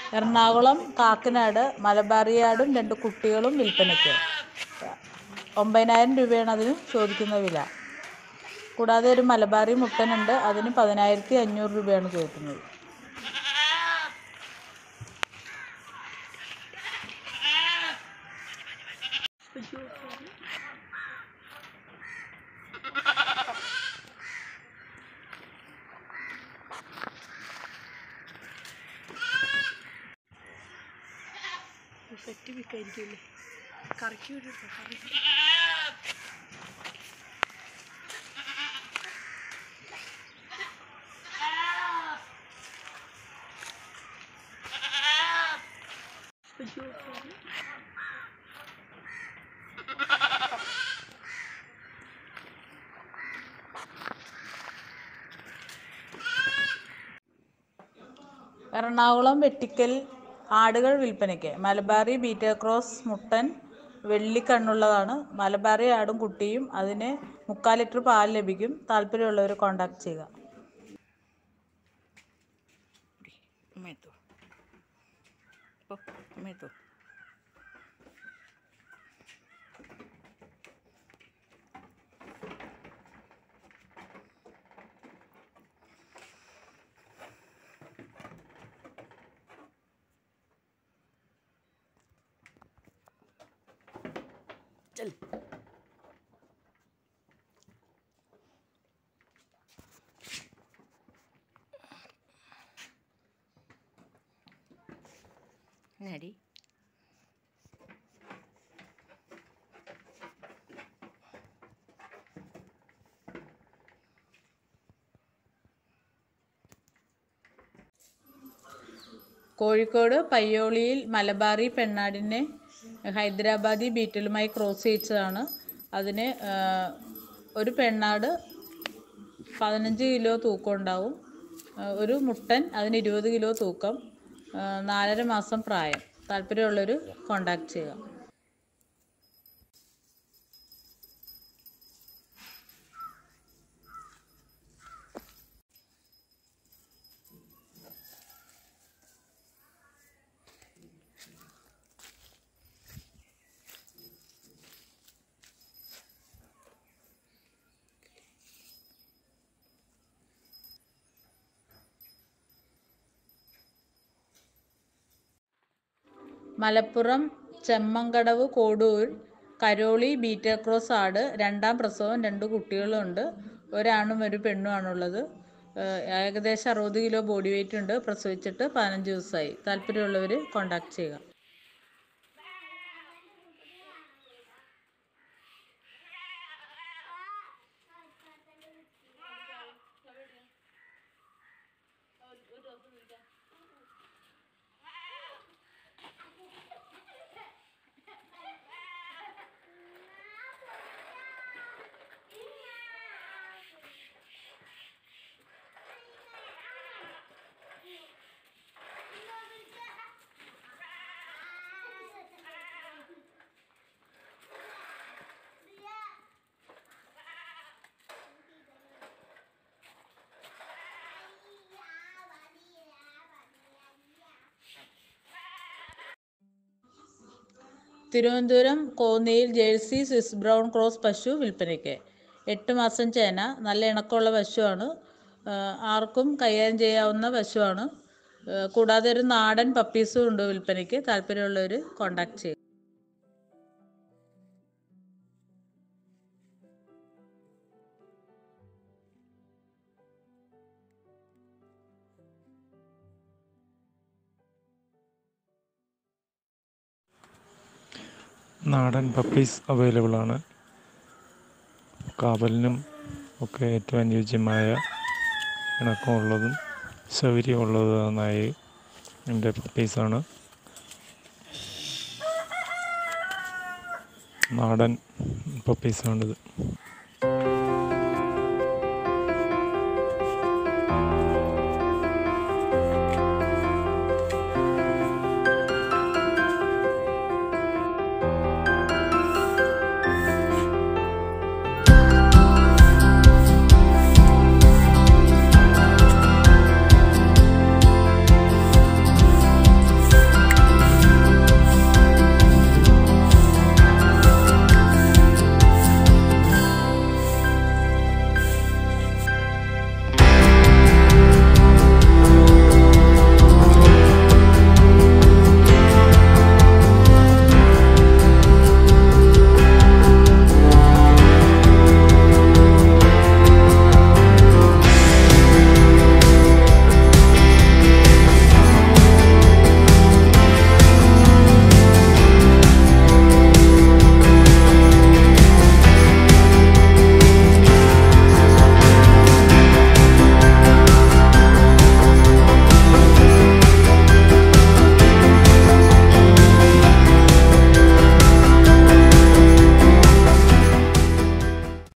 എറണാകുളം കാക്കനാട് മലബാറിയാടും രണ്ട് കുട്ടികളും വിൽപ്പനയ്ക്ക് ഒമ്പതിനായിരം രൂപയാണ് അതിന് ചോദിക്കുന്ന വില കൂടാതെ ഒരു മലബാറി മുട്ടനുണ്ട് അതിന് പതിനായിരത്തി അഞ്ഞൂറ് രൂപയാണ് ചോദിക്കുന്നത് സെറ്റ് വിൽക്കായിരിക്കുമല്ലേ കറക്കി വിടട്ടോ കറി അയ്യോ sorry. എറണാകുളം വെട്ടിക്കൽ ആടുകൾ വിൽപ്പനയ്ക്ക് മലബാറി ബീറ്റർ ക്രോസ് മുട്ടൻ വെള്ളിക്കണ്ണുള്ളതാണ് മലബാറി ആടും കുട്ടിയും അതിന് മുക്കാൽ ലിറ്റർ പാൽ ലഭിക്കും താല്പര്യമുള്ളവർ കോൺടാക്ട് ചെയ്യുക അമ്മയെത്തോ പോ അമ്മയെത്തോ चल നടി കോഴിക്കോട് പയ്യോളിയിൽ മലബാറി പെണ്ണാടിനെ ഹൈദരാബാദി ബീറ്റലുമായി ക്രോസ് ചെയ്യിച്ചതാണ് അതിന് ആ, ഒരു പെണ്ണാട് പതിനഞ്ച് കിലോ തൂക്കം ഉണ്ടാവും ആ, ഒരു മുട്ടൻ അതിന് ഇരുപത് കിലോ തൂക്കം ആ, നാലര മാസം പ്രായം താല്പര്യമുള്ളവർ കോണ്ടാക്ട് ചെയ്യുക മലപ്പുറം ചെമ്മങ്കടവ് കോടൂർ കരോളി ബീറ്റർ ക്രോസ് ആട് രണ്ടാം പ്രസവം രണ്ട് കുട്ടികളുണ്ട് ഒരാണും ഒരു പെണ്ണുമാണുള്ളത് ഏഹ് ഏകദേശം അറുപത് കിലോ ബോഡി വെയിറ്റ് ഉണ്ട് പ്രസവിച്ചിട്ട് പതിനഞ്ച് ദിവസമായി താല്പര്യമുള്ളവർ കോണ്ടാക്ട് ചെയ്യുക തിരുവനന്തപുരം കോന്നിയിൽ ജേഴ്സി സ്വിസ് ബ്രൗൺ ക്രോസ് പശു വിൽപ്പനയ്ക്ക് എട്ട് മാസം ചേന നല്ല ഇണക്കമുള്ള പശുവാണ് ആ, ആർക്കും കൈകാര്യം ചെയ്യാവുന്ന പശുവാണ് ആ, കൂടാതെ ഒരു നാടൻ പപ്പീസും ഉണ്ട് വിൽപ്പനയ്ക്ക് താല്പര്യമുള്ളവർ കോണ്ടാക്ട് ചെയ്യുക നാടൻ പപ്പീസ് അവൈലബിൾ ആണ് കാവലിനും ഒക്കെ ഏറ്റവും അനുയോജ്യമായ ഇണക്കമുള്ളതും സൗകര്യമുള്ളതുമായ എൻ്റെ പപ്പീസാണ് നാടൻ പപ്പീസാണിത്